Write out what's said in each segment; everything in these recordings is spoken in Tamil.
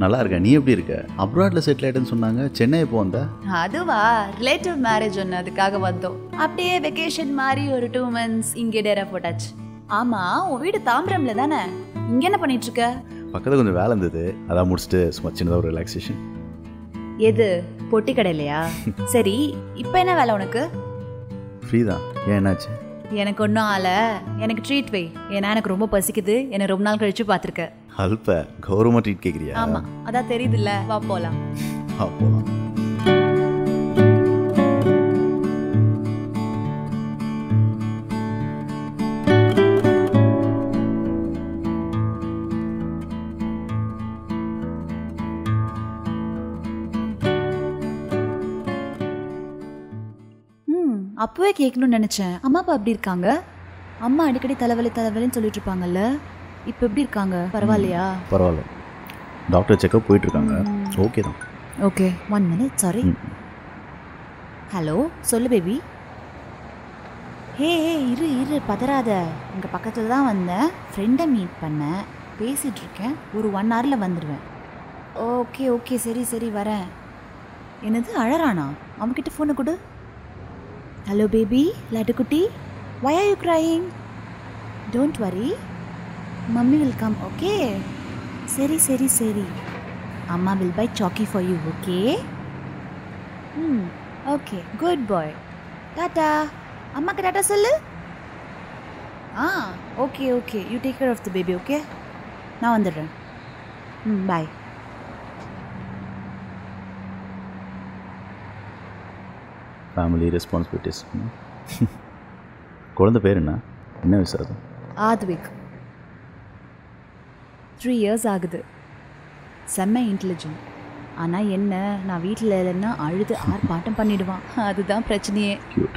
நல்லா இருக்கேன் நீ எப்படி இருக்க அப்ராட்ல செட்டில் ஆயிட்டேன்னு சொன்னாங்க சென்னை எப்போ வந்த அதுவா ரிலேட்டிவ் மேரேஜ் ஒன்று அதுக்காக வந்தோம் அப்படியே வெக்கேஷன் மாதிரி ஒரு டூ மந்த்ஸ் இங்கே டேரா போட்டாச்சு ஆமா உன் வீடு தாம்பரம்ல தானே இங்க என்ன பண்ணிட்டு இருக்க பக்கத்தில் கொஞ்சம் வேலை இருந்தது அதான் முடிச்சுட்டு சும்மா சின்னதாக ஒரு ரிலாக்ஸேஷன் எது பொட்டி கடையிலையா சரி இப்போ என்ன வேலை உனக்கு ஃப்ரீ தான் ஏன் என்னாச்சு எனக்கு ஒன்றும் ஆல எனக்கு ட்ரீட் வை ஏன்னா எனக்கு ரொம்ப பசிக்குது என்னை ரொம்ப நாள் கழிச்சு பார்த்துருக்க அல்ப கௌரவமாக ட்ரீட் கேட்குறியா ஆமா அதான் தெரியுதுல்ல வா போலாம் ஆ போகலாம் ம் அப்பவே கேட்கணும்னு நினைச்சேன் அம்மா அப்பா எப்படி இருக்காங்க அம்மா அடிக்கடி தலைவலி தலைவலின்னு சொல்லிட்டு இருப்பாங்கல்ல இப்போ எப்படி இருக்காங்க பரவாயில்லையா பரவாயில்ல டாக்டர் செக்கப் போயிட்டு இருக்காங்க ஓகே தான் ஓகே ஒன் மினிட் சாரி ம். ஹலோ சொல்லு பேபி ஹே ஹே இரு இரு பதறாத இங்கே பக்கத்தில் தான் வந்தேன் ஃப்ரெண்டை மீட் பண்ணேன் பேசிகிட்டு இருக்கேன் ஒரு ஒன் ஹவரில் வந்துடுவேன் ஓகே ஓகே சரி சரி வரேன் என்னது அழறானா அவன்கிட்ட ஃபோனை கொடு ஹலோ பேபி லட்டுக்குட்டி why are you crying don't worry mummy will come okay சரி சரி சரி அம்மா will buy choccy for you okay ம் ஓகே குட் பாய் டாட்டா அம்மாக்கு டாட்டா சொல்லு ஆ okay okay you take care of the baby okay நான் வந்துடுறேன் ம் பாய் ஃபேமிலி ரெஸ்பான்சிபிலிட்டிஸ் குழந்தை பேர் என்ன என்ன விசாரம் ஆத்விக் த்ரீ இயர்ஸ் ஆகுது செம்ம இன்டெலிஜென்ட் ஆனால் என்ன நான் வீட்டில் இல்லைன்னா அழுது ஆர்ப்பாட்டம் பண்ணிடுவான் அதுதான் பிரச்சனையே க்யூட்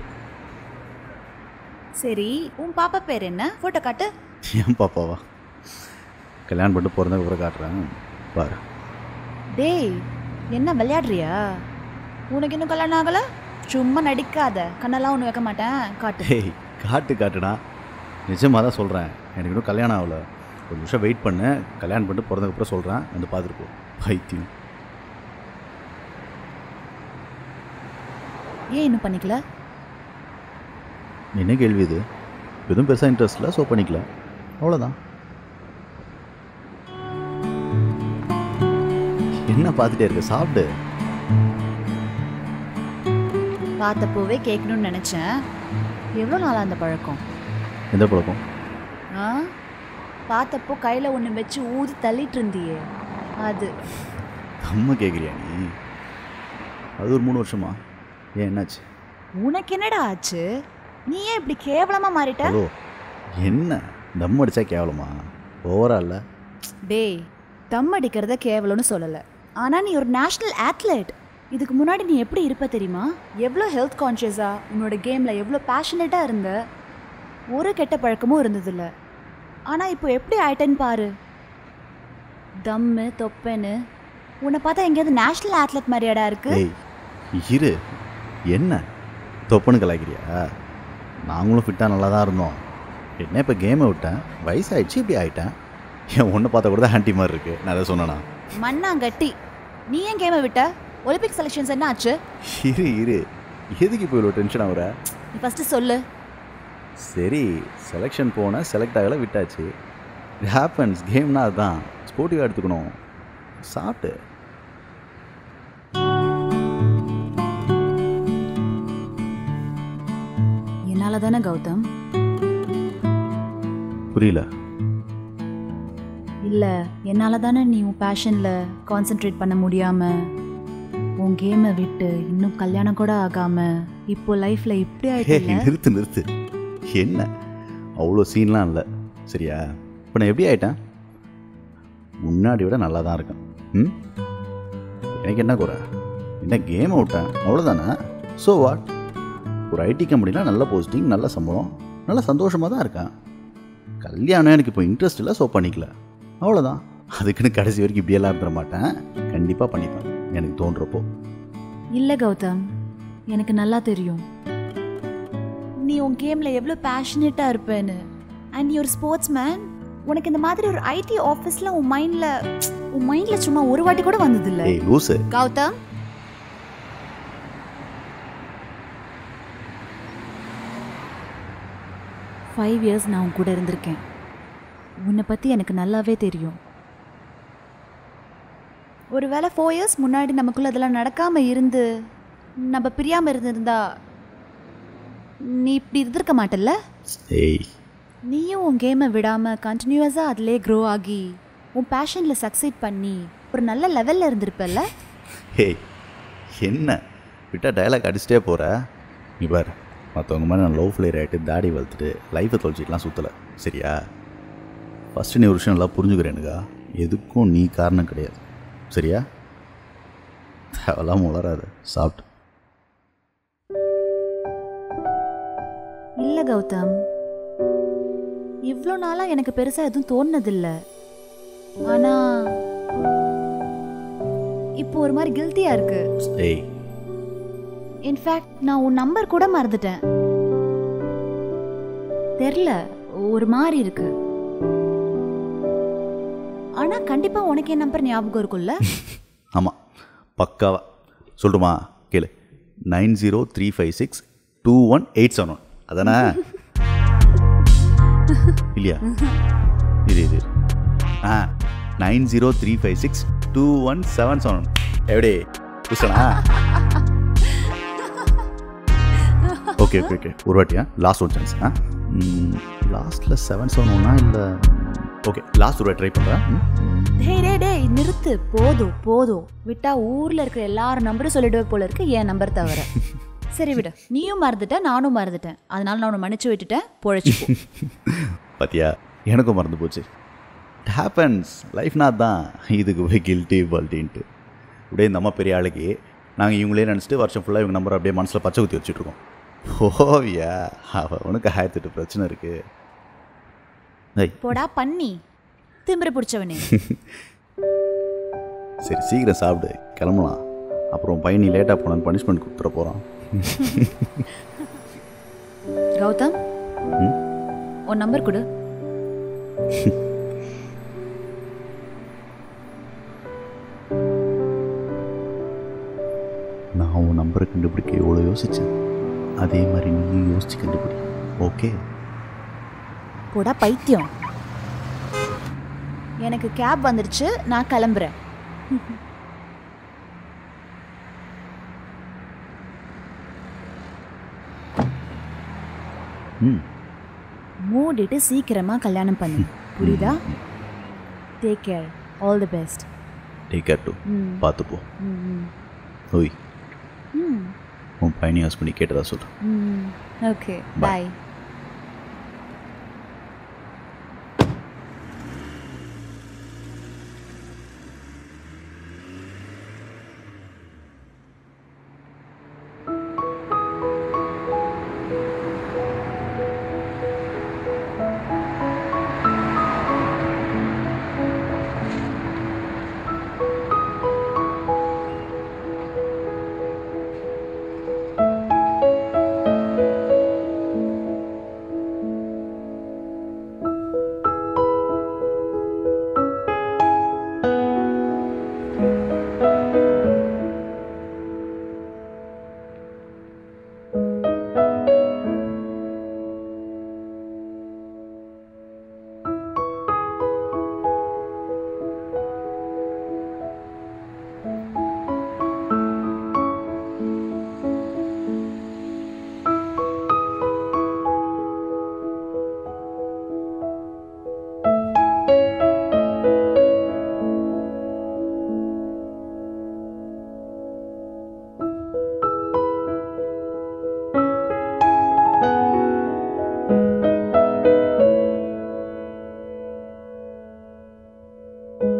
சரி உன் பாப்பா பேர் என்ன ஃபோட்டோ காட்டு ஏன் பாப்பாவா கல்யாணம் பண்ணிட்டு பிறந்ததுக்கு அப்புறம் காட்டுறேன் பாரு டேய் என்ன விளையாடுறியா உனக்கு இன்னும் கல்யாணம் ஆகல சும்மா நடிக்காத கண்ணெல்லாம் ஒன்று வைக்க மாட்டேன் காட்டு ஹேய் காட்டு காட்டுடா நிஜமாக தான் சொல்கிறேன் எனக்கு இன்னும் கல்யாணம் ஆகல ஒரு நிமிஷம் வெயிட் பண்ணு கல்யாணம் பண்ணிட்டு பிறந்ததுக்கப்புறம் சொல்கிறேன் வந்து பார்த்துட்டு போ பைத்தியம் ஏன் இன்னும் பண்ணிக்கல என்ன கேள்வி இது எதுவும் பெருசாக இன்ட்ரெஸ்ட் இல்லை ஸோ பண்ணிக்கல அவ்வளோதான் என்ன பார்த்துட்டே இருக்க சாப்பிடு பார்த்தப்போவே கேட்கணும்னு நினச்சேன் எவ்வளோ நாளாக அந்த பழக்கம் எந்த பழக்கம் ஆ பார்த்தப்போ கையில் ஒன்று வச்சு ஊதி தள்ளிட்டு இருந்தியே அது அம்மா கேட்குறியா நீ அது ஒரு மூணு வருஷமா ஏன் என்னாச்சு உனக்கு என்னடா ஆச்சு நீ ஏன் இப்படி கேவலமாக மாறிட்ட ஹலோ என்ன தம் அடிச்சா கேவலமா ஓவரா இல்லை டேய் தம் அடிக்கிறத கேவலம்னு சொல்லலை ஆனால் நீ ஒரு நேஷ்னல் athlete இதுக்கு முன்னாடி நீ எப்படி இருப்ப தெரியுமா எவ்வளோ ஹெல்த் கான்ஷியஸாக உன்னோட கேமில் எவ்வளோ பேஷனேட்டாக இருந்த ஒரு கெட்ட பழக்கமும் இருந்ததில்ல ஆனால் இப்போ எப்படி ஆயிட்டேன்னு பாரு தம்மு தொப்பன்னு உன்னை பார்த்தா எங்கேயாவது நேஷ்னல் athlete மாதிரியாடா இருக்கு ஏய் இரு என்ன தொப்புன்னு கலாய்க்கிறியா நாங்களும் ஃபிட்டாக நல்லா தான் இருந்தோம் என்ன இப்போ கேமை விட்டேன் வயசாயிடுச்சு இப்படி ஆயிட்டேன் என் ஒன்றை பார்த்தா கூட தான் ஆன்டி மாதிரி இருக்கு நான் அதை சொன்னேனா மண்ணாங்கட்டி நீ ஏன் கேமை விட்ட ஒலிம்பிக் செலெக்ஷன்ஸ் என்ன ஆச்சு இரு இரு எதுக்கு இப்போ இவ்வளோ டென்ஷன் ஆகுற நீ ஃபஸ்ட்டு சொல்லு சரி செலெக்ஷன் போனேன் செலக்ட் ஆகலை விட்டாச்சு இட் ஹேப்பன்ஸ் கேம்னா அதுதான் ஸ்போர்ட்டிவாக எடுத்துக்கணும் சாப்பிட்டு என்னால தானே கௌதம் புரியல இல்ல என்னால தானே நீ உன் பேஷன்ல கான்சென்ட்ரேட் பண்ண முடியாம உன் கேமை விட்டு இன்னும் கல்யாணம் கூட ஆகாம இப்போ லைஃப்ல இப்படி ஹே ஆயிட்டல நிறுத்து நிறுத்து என்ன அவ்வளோ சீன்லாம் இல்லை சரியா இப்போ நான் எப்படி ஆயிட்டேன் முன்னாடி விட நல்லா தான் இருக்கேன் ம் எனக்கு என்ன குறை என்ன கேம் விட்டேன் அவ்வளோதானே ஸோ வாட் ஒரு ஐடி கம்பெனியில் நல்ல போஸ்டிங் நல்ல சம்பளம் நல்ல சந்தோஷமாக தான் இருக்கேன் கல்யாணம் எனக்கு இப்போ இன்ட்ரெஸ்ட் இல்லை ஸோ பண்ணிக்கல அவ்வளோதான் அதுக்குன்னு கடைசி வரைக்கும் இப்படியெல்லாம் இருந்துட மாட்டேன் கண்டிப்பாக பண்ணிப்பேன் எனக்கு தோன்றப்போ இல்ல கௌதம் எனக்கு நல்லா தெரியும் நீ உன் கேம்ல எவ்வளோ பேஷனேட்டா இருப்பேன்னு அண்ட் நீ ஒரு ஸ்போர்ட்ஸ் மேன் உனக்கு இந்த மாதிரி ஒரு ஐடி ஆஃபீஸில் உன் மைண்டில் உன் மைண்ட்ல சும்மா ஒரு வாட்டி கூட வந்தது இல்ல ஏய் லூசு கௌதம் ஃபைவ் இயர்ஸ் நான் உன் கூட இருந்திருக்கேன் உன்னை பற்றி எனக்கு நல்லாவே தெரியும் ஒருவேளை ஃபோர் இயர்ஸ் முன்னாடி நமக்குள்ள அதெல்லாம் நடக்காமல் இருந்து நம்ம பிரியாமல் இருந்திருந்தா நீ இப்படி இருந்திருக்க மாட்டல்ல ஏய் நீயும் உன் கேமை விடாமல் கண்டினியூஸாக அதிலே க்ரோ ஆகி உன் பேஷனில் சக்சீட் பண்ணி ஒரு நல்ல லெவலில் இருந்திருப்பல்ல ஏய் என்ன விட்டா டயலாக் அடிச்சிட்டே போகிற நீ பார் மற்றவங்க மாதிரி நான் லவ் ஃப்ளேர் ஆகிட்டு தாடி வளர்த்துட்டு லைஃப்பை தொலைச்சிட்டுலாம் சுற்றலை சரியா ஃபஸ்ட்டு நீ ஒரு விஷயம் நல்லா புரிஞ்சுக்கிறேனுக்கா எதுக்கும் நீ காரணம் கிடையாது சரியா தேவலாம் உளராத சாப்பிட்டு இல்லை கௌதம் இவ்வளோ நாளாக எனக்கு பெருசாக எதுவும் தோணுனதில்ல ஆனால் இப்போ ஒரு மாதிரி கில்ட்டியாக இருக்கு ஏய் இன்ஃபேக்ட் நான் உன் நம்பர் கூட மறந்துட்டேன் தெரில ஒரு மாதிரி இருக்கு ஆனா கண்டிப்பா உனக்கு என் நம்பர் ஞாபகம் இருக்கும்ல ஆமாம் பக்காவா சொல்லட்டுமா கேளு nine zero three five six two one eight seven one அதானே இல்லையா இது இது ஆ nine zero three five six two one seven seven one எப்படி புதுசனா ஓகே ஓகே ஓகே ஒரு வாட்டியா லாஸ்ட் ஒரு சான்ஸ் ஆ லாஸ்ட்டில் செவன் செவன் ஒன்னா இல்லை ஓகே லாஸ்ட் ஒரு வாட்டி ட்ரை பண்ணுறேன் டேய் டேய் டேய் நிறுத்து போதும் போதும் விட்டா ஊர்ல இருக்கிற எல்லாரும் நம்பரும் சொல்லிடுவே போல இருக்கு என் நம்பர் தவிர சரி விடு நீயும் மறந்துட்ட நானும் மறந்துட்டேன் அதனால நான் உன்னை மன்னிச்சு விட்டுட்டேன் பொழைச்சு போ. பாத்தியா எனக்கும் மறந்து போச்சு ஹேப்பன்ஸ் லைஃப்னா தான் இதுக்கு போய் கில்ட்டி பால்ட்டின்ட்டு அப்படியே இந்த அம்மா பெரிய ஆளுக்கு நாங்கள் இவங்களே நினச்சிட்டு வருஷம் ஃபுல்லாக இவங்க நம்பர் அப்படியே மனசில் பச்சை குத்தி வச்சுட்ருக்கோம் ஓவியா அவ உனக்கு ஆயிரத்தெட்டு பிரச்சனை இருக்குது ஐய் போடா பண்ணி திமிரு பிடிச்சவனே சரி சீக்கிரம் சாப்பிடு கிளம்பலாம் அப்புறம் பையன் நீ லேட்டாக போனான்னு பனிஷ்மெண்ட் கொடுத்துட போகிறான் கௌதம் ம்? உன் நம்பர் கொடு நான் உன் நம்பரை கண்டுபிடிக்க எவ்வளோ யோசித்தேன் அதே மாதிரி நீயும் யோசிச்சு கண்டுபிடி ஓகே போடா பைத்தியம் எனக்கு கேப் வந்துருச்சு நான் கிளம்புறேன் ம் மூடிட்டு சீக்கிரமா கல்யாணம் பண்ணு புரியுதா take care all the best take care too ம் பார்த்துப்போ ம் ஓய் ம் உன் பையனை யூஸ் பண்ணி கேட்டதா சொல்லு ம் ஓகே Bye. பாய்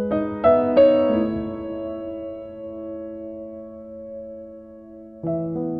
ம்